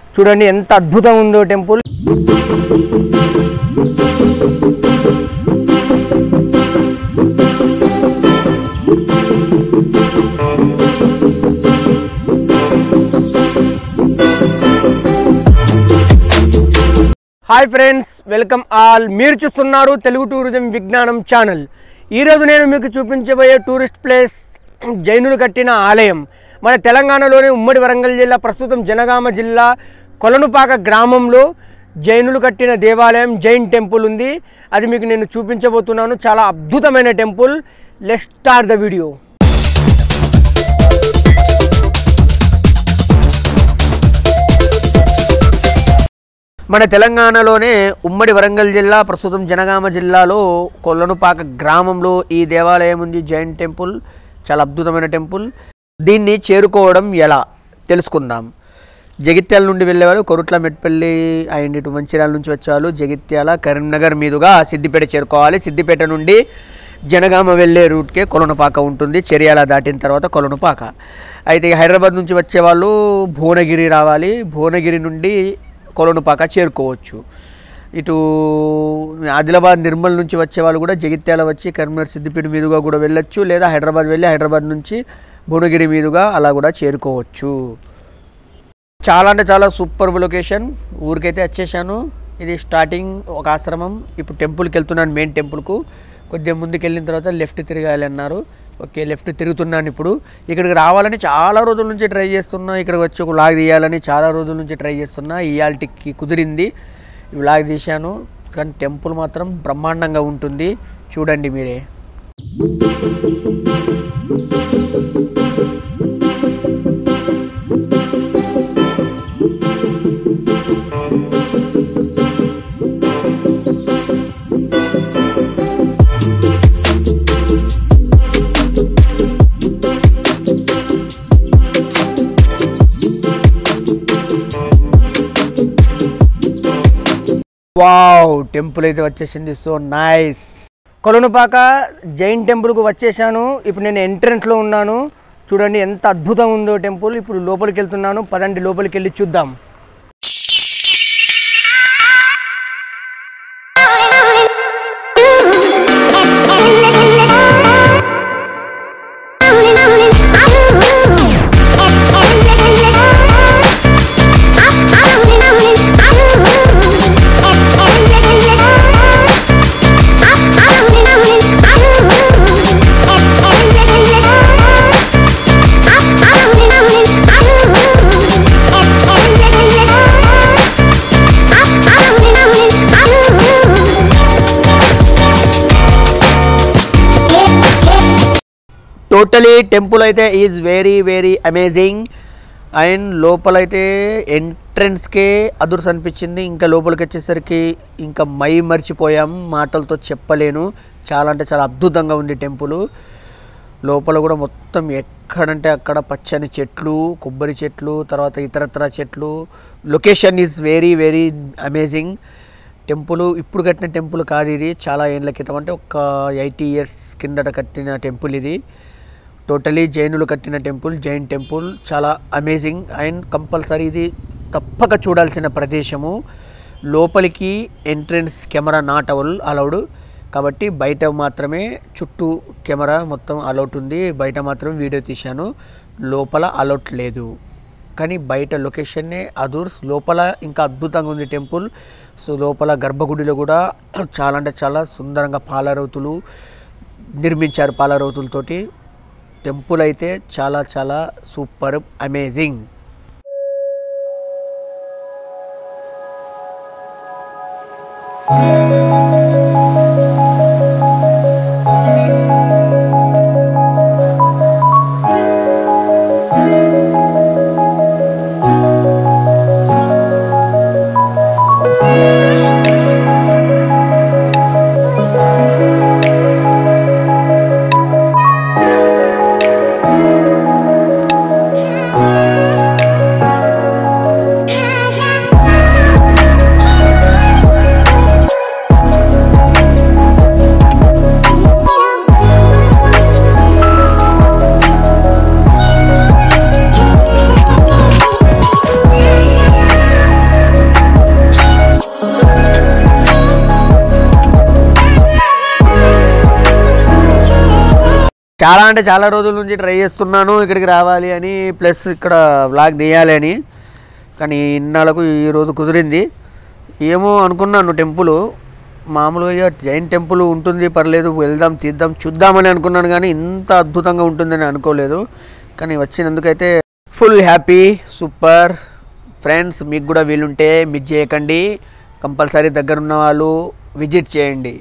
చూడండి ఎంత అద్భుతంగా ఉందో temple hi friends welcome all మీరు చూస్తున్నారు తెలుగు టూరిజం విజ్ఞానం ఛానల్ ఈరోజు నేను మీకు చూపించబోయే టూరిస్ట్ ప్లేస్ జైనులు కట్టిన ఆలయం మన తెలంగాణలోని ఉమ్మడి వరంగల్ జిల్లా ప్రస్తుతం జనగామ జిల్లా కొలనుపాక గ్రామంలో జైనులు కట్టిన దేవాలయం జైన్ టెంపుల్ ఉంది అది మీకు నేను చూపించబోతున్నాను చాలా అద్భుతమైన temple let start the video మన తెలంగాణలోనే ఉమ్మడి వరంగల్ జిల్లా ప్రస్తుతం జనగామ జిల్లాలో కొల్లనుపాక గ్రామంలో ఈ దేవాలయం ఉంది జైన్ టెంపుల్ చాలా అద్భుతమైన టెంపుల్ దీన్ని చేరుకోవడం ఎలా తెలుసుకుందాం జగిత్యాల నుండి వెళ్ళేవాళ్ళు కొరుట్ల మెట్పల్లి అండ్ ఇటు మంచిర్యాల నుంచి వచ్చేవాళ్ళు జగిత్యాల కరీంనగర్ మీదుగా సిద్దిపేట చేరుకోవాలి సిద్దిపేట నుండి జనగామ వెళ్ళే రూట్కే కొలనుపాక ఉంటుంది చెరియాల దాటిన తర్వాత కొలనుపాక అయితే హైదరాబాద్ నుంచి వచ్చేవాళ్ళు భువనగిరి రావాలి భువనగిరి నుండి కొలనుపాక చేరుకోవచ్చు ఇటు ఆదిలాబాద్ నిర్మల్ నుంచి వచ్చే వాళ్ళు కూడా జగిత్యాల వచ్చి కరీంనగర్ సిద్దిపేట మీదుగా కూడా వెళ్ళొచ్చు లేదా హైదరాబాద్ వెళ్ళి హైదరాబాద్ నుంచి భువనగిరి మీదుగా అలా కూడా చేరుకోవచ్చు చాలా అంటే చాలా సూపర్ లొకేషన్ ఊరికైతే వచ్చేసాను ఇది స్టార్టింగ్ ఒక ఆశ్రమం ఇప్పుడు టెంపుల్కి వెళ్తున్నాను మెయిన్ టెంపుల్కు కొద్దిగా ముందుకు వెళ్ళిన తర్వాత లెఫ్ట్ తిరగాలి అన్నారు ఓకే లెఫ్ట్ తిరుగుతున్నాను ఇప్పుడు ఇక్కడికి రావాలని చాలా రోజుల నుంచి ట్రై చేస్తున్నా ఇక్కడికి వచ్చి ఒక లాగ్ తీయాలని చాలా రోజుల నుంచి ట్రై చేస్తున్నా ఇయాల్టికి కుదిరింది ఈ లాగ్ తీశాను కానీ టెంపుల్ మాత్రం బ్రహ్మాండంగా ఉంటుంది చూడండి మీరే వావ్ టెంపుల్ అయితే వచ్చేసింది సో నైస్ కొలనుపాక జైన్ టెంపుల్కు వచ్చేసాను ఇప్పుడు నేను ఎంట్రన్స్లో ఉన్నాను చూడండి ఎంత అద్భుతంగా ఉందో టెంపుల్ ఇప్పుడు లోపలికి వెళ్తున్నాను పదండి లోపలికి వెళ్ళి చూద్దాం టోటలీ టెంపుల్ అయితే is very very amazing and లోపలైతే ఎంట్రన్స్కే అదుర్స్ అనిపించింది ఇంకా లోపలికి వచ్చేసరికి ఇంకా మై మర్చిపోయాం మాటలతో చెప్పలేను చాలా అంటే చాలా అద్భుతంగా ఉంది టెంపుల్ లోపల కూడా మొత్తం ఎక్కడంటే అక్కడ పచ్చని చెట్లు కొబ్బరి చెట్లు తర్వాత ఇతరత్ర చెట్లు location is very very amazing temple ఇప్పుడు కట్టిన టెంపుల్ కాదు ఇది చాలా ఏళ్ళ క్రితం అంటే ఒక ఎయిటీ ఇయర్స్ కిందట కట్టిన టెంపుల్ ఇది టోటలీ జైనులు కట్టిన టెంపుల్ జైన్ టెంపుల్ చాలా అమేజింగ్ అండ్ కంపల్సరీ ఇది తప్పక చూడాల్సిన ప్రదేశము లోపలికి ఎంట్రన్స్ కెమెరా నాట్ అవల్ అలౌడ్ కాబట్టి బయట మాత్రమే చుట్టూ కెమెరా మొత్తం అలౌట్ ఉంది బయట మాత్రం వీడియో తీశాను లోపల అలౌట్ లేదు కానీ బయట లొకేషన్నే అదూర్స్ లోపల ఇంకా అద్భుతంగా ఉంది టెంపుల్ సో లోపల గర్భగుడిలో కూడా చాలా అంటే చాలా సుందరంగా పాలరౌతులు నిర్మించారు పాలరౌతులతోటి టెంపుల్ అయితే చాలా చాలా సూపర్ అమేజింగ్ చాలా అంటే చాలా రోజుల నుంచి ట్రై చేస్తున్నాను ఇక్కడికి రావాలి అని ప్లస్ ఇక్కడ వ్లాగ్ తీయాలి అని కానీ ఇన్నాళ్ళకు ఈరోజు కుదిరింది ఏమో అనుకున్నాను టెంపుల్ మామూలుగా జైన్ టెంపుల్ ఉంటుంది పర్లేదు వెళ్దాం తీద్దాం చూద్దామని అనుకున్నాను కానీ ఇంత అద్భుతంగా ఉంటుందని అనుకోలేదు కానీ వచ్చినందుకైతే ఫుల్ హ్యాపీ సూపర్ ఫ్రెండ్స్ మీకు కూడా వీలుంటే మిస్ చేయకండి కంపల్సరీ దగ్గరున్న వాళ్ళు విజిట్ చేయండి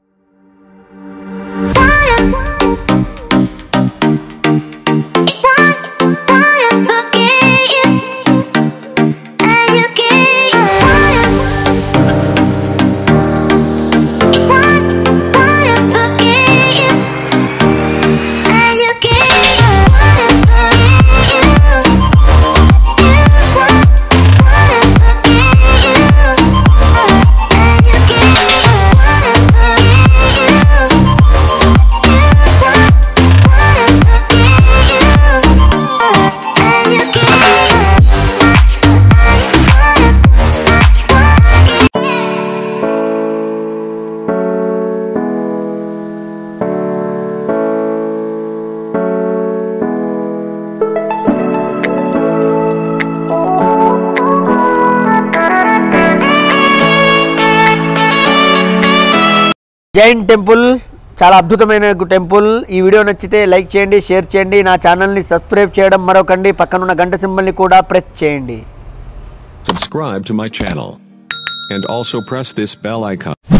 జైన్ టెంపుల్ చాలా అద్భుతమైన టెంపుల్ ఈ వీడియో నచ్చితే లైక్ చేయండి షేర్ చేయండి నా ఛానల్ని సబ్స్క్రైబ్ చేయడం మరొకండి పక్కనున్న గంట సింబల్ని కూడా ప్రెస్ చేయండి Subscribe to my channel. And also press this bell icon.